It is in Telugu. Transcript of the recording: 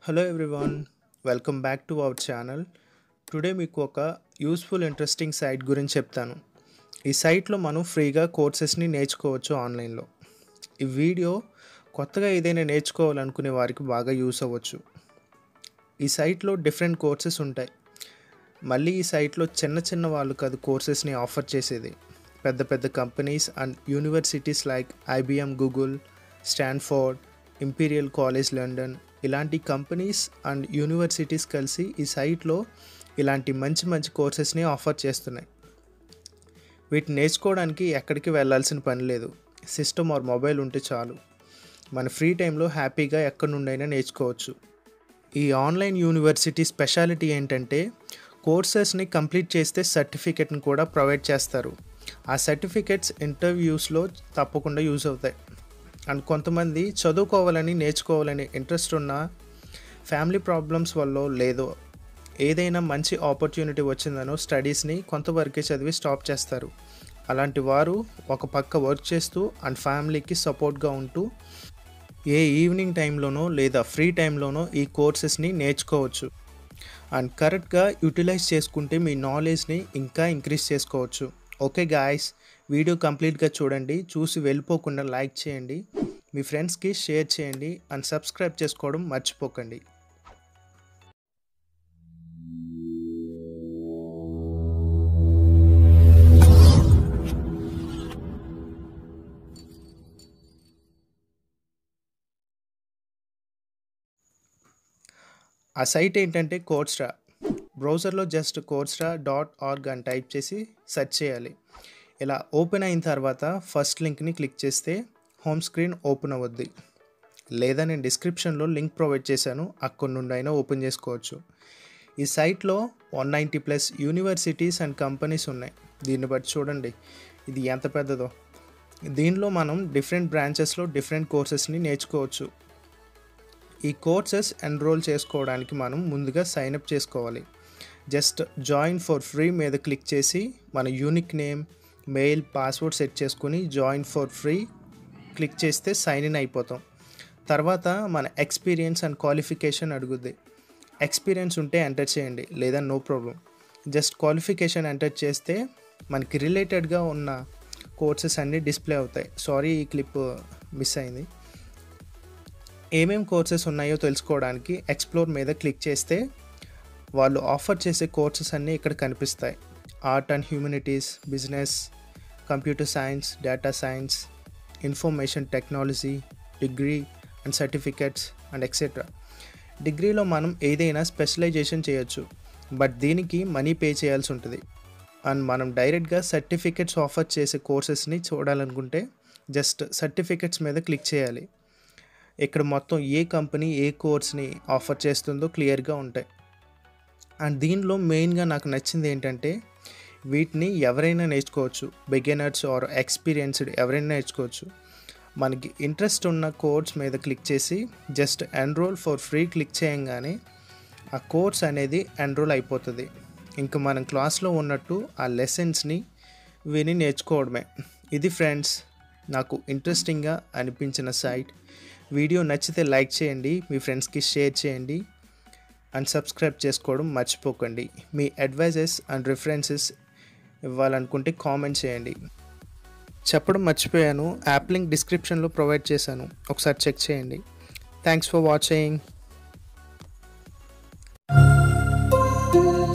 hello everyone welcome back to our channel today మీకు ఒక యూస్ఫుల్ ఇంట్రెస్టింగ్ సైట్ గురించి చెప్తాను ఈ సైట్లో మనం ఫ్రీగా కోర్సెస్ని నేర్చుకోవచ్చు ఆన్లైన్లో ఈ వీడియో కొత్తగా ఏదైనా నేర్చుకోవాలనుకునే వారికి బాగా యూస్ అవ్వచ్చు ఈ సైట్లో డిఫరెంట్ కోర్సెస్ ఉంటాయి మళ్ళీ ఈ సైట్లో చిన్న చిన్న వాళ్ళు కాదు కోర్సెస్ని ఆఫర్ చేసేది పెద్ద పెద్ద companies and universities like IBM Google Stanford Imperial college London ఇలాంటి కంపెనీస్ అండ్ యూనివర్సిటీస్ కలిసి ఈ సైట్లో ఇలాంటి మంచి మంచి కోర్సెస్ని ఆఫర్ చేస్తున్నాయి వీటిని నేర్చుకోవడానికి ఎక్కడికి వెళ్ళాల్సిన పని లేదు సిస్టమ్ ఆర్ మొబైల్ ఉంటే చాలు మన ఫ్రీ టైంలో హ్యాపీగా ఎక్కడి నుండైనా నేర్చుకోవచ్చు ఈ ఆన్లైన్ యూనివర్సిటీ స్పెషాలిటీ ఏంటంటే కోర్సెస్ని కంప్లీట్ చేస్తే సర్టిఫికెట్ని కూడా ప్రొవైడ్ చేస్తారు ఆ సర్టిఫికెట్స్ ఇంటర్వ్యూస్లో తప్పకుండా యూజ్ అవుతాయి అండ్ కొంతమంది చదువుకోవాలని నేర్చుకోవాలని ఇంట్రెస్ట్ ఉన్న ఫ్యామిలీ ప్రాబ్లమ్స్ వల్ల లేదో ఏదైనా మంచి ఆపర్చునిటీ వచ్చిందనో స్టడీస్ని కొంతవరకే చదివి స్టాప్ చేస్తారు అలాంటి వారు ఒక పక్క వర్క్ చేస్తూ అండ్ ఫ్యామిలీకి సపోర్ట్గా ఉంటూ ఏ ఈవినింగ్ టైంలోనో లేదా ఫ్రీ టైంలోనో ఈ కోర్సెస్ని నేర్చుకోవచ్చు అండ్ కరెక్ట్గా యూటిలైజ్ చేసుకుంటే మీ నాలెడ్జ్ని ఇంకా ఇంక్రీజ్ చేసుకోవచ్చు ఓకే గాయస్ వీడియో కంప్లీట్గా చూడండి చూసి వెళ్ళిపోకుండా లైక్ చేయండి మీ ఫ్రెండ్స్కి షేర్ చేయండి అండ్ సబ్స్క్రైబ్ చేసుకోవడం మర్చిపోకండి ఆ సైట్ ఏంటంటే కోర్స్రా బ్రౌజర్లో జస్ట్ కోర్స్రా డాట్ ఆర్గ్ అని టైప్ చేసి సెర్చ్ చేయాలి ఇలా ఓపెన్ అయిన తర్వాత ఫస్ట్ లింక్ని క్లిక్ చేస్తే హోమ్ స్క్రీన్ ఓపెన్ అవ్వద్ది లేదా నేను డిస్క్రిప్షన్లో లింక్ ప్రొవైడ్ చేశాను అక్కడి నుండి అయినా ఓపెన్ చేసుకోవచ్చు ఈ సైట్లో one ninety plus universities and companies ఉన్నాయి దీన్ని బట్టి చూడండి ఇది ఎంత పెద్దదో దీనిలో మనం డిఫరెంట్ బ్రాంచెస్లో డిఫరెంట్ కోర్సెస్ని నేర్చుకోవచ్చు ఈ కోర్సెస్ ఎన్రోల్ చేసుకోవడానికి మనం ముందుగా సైన్అప్ చేసుకోవాలి జస్ట్ జాయిన్ ఫర్ ఫ్రీ మీద క్లిక్ చేసి మన unique name mail password set చేసుకుని జాయిన్ ఫర్ ఫ్రీ క్లిక్ చేస్తే సైన్ ఇన్ అయిపోతాం తర్వాత మన ఎక్స్పీరియన్స్ అండ్ క్వాలిఫికేషన్ అడుగుద్ది ఎక్స్పీరియన్స్ ఉంటే ఎంటర్ చేయండి లేదా no problem just qualification enter చేస్తే మనకి రిలేటెడ్గా ఉన్న కోర్సెస్ అన్నీ డిస్ప్లే అవుతాయి సారీ ఈ క్లిప్ మిస్ అయింది ఏమేం కోర్సెస్ ఉన్నాయో తెలుసుకోవడానికి ఎక్స్ప్లోర్ మీద క్లిక్ చేస్తే వాళ్ళు ఆఫర్ చేసే కోర్సెస్ అన్నీ ఇక్కడ కనిపిస్తాయి art and humanities business computer science data science information technology degree and certificates and etcetera డిగ్రీలో మనం ఏదైనా స్పెషలైజేషన్ చేయొచ్చు బట్ దీనికి మనీ పే చేయాల్సి ఉంటుంది అండ్ మనం డైరెక్ట్గా సర్టిఫికెట్స్ ఆఫర్ చేసే కోర్సెస్ని చూడాలనుకుంటే జస్ట్ సర్టిఫికెట్స్ మీద క్లిక్ చేయాలి ఇక్కడ మొత్తం ఏ కంపెనీ ఏ కోర్స్ని ఆఫర్ చేస్తుందో క్లియర్గా ఉంటాయి అండ్ దీనిలో మెయిన్గా నాకు నచ్చింది ఏంటంటే వీటిని ఎవరైనా నేర్చుకోవచ్చు బిగినర్స్ ఆర్ ఎక్స్పీరియన్స్డ్ ఎవరైనా నేర్చుకోవచ్చు మనకి ఇంట్రెస్ట్ ఉన్న కోర్స్ మీద క్లిక్ చేసి just enroll for free click చేయంగానే ఆ కోర్స్ అనేది ఎన్రోల్ అయిపోతుంది ఇంకా మనం క్లాస్లో ఉన్నట్టు ఆ లెసన్స్ని విని నేర్చుకోవడమే ఇది ఫ్రెండ్స్ నాకు ఇంట్రెస్టింగ్గా అనిపించిన సైట్ వీడియో నచ్చితే లైక్ చేయండి మీ ఫ్రెండ్స్కి షేర్ చేయండి అండ్ సబ్స్క్రైబ్ చేసుకోవడం మర్చిపోకండి మీ అడ్వైజెస్ అండ్ రిఫరెన్సెస్ ఇవ్వాలనుకుంటే కామెంట్ చేయండి చెప్పడం మర్చిపోయాను యాప్ లింక్ డిస్క్రిప్షన్లో ప్రొవైడ్ చేశాను ఒకసారి చెక్ చేయండి థ్యాంక్స్ ఫర్ వాచింగ్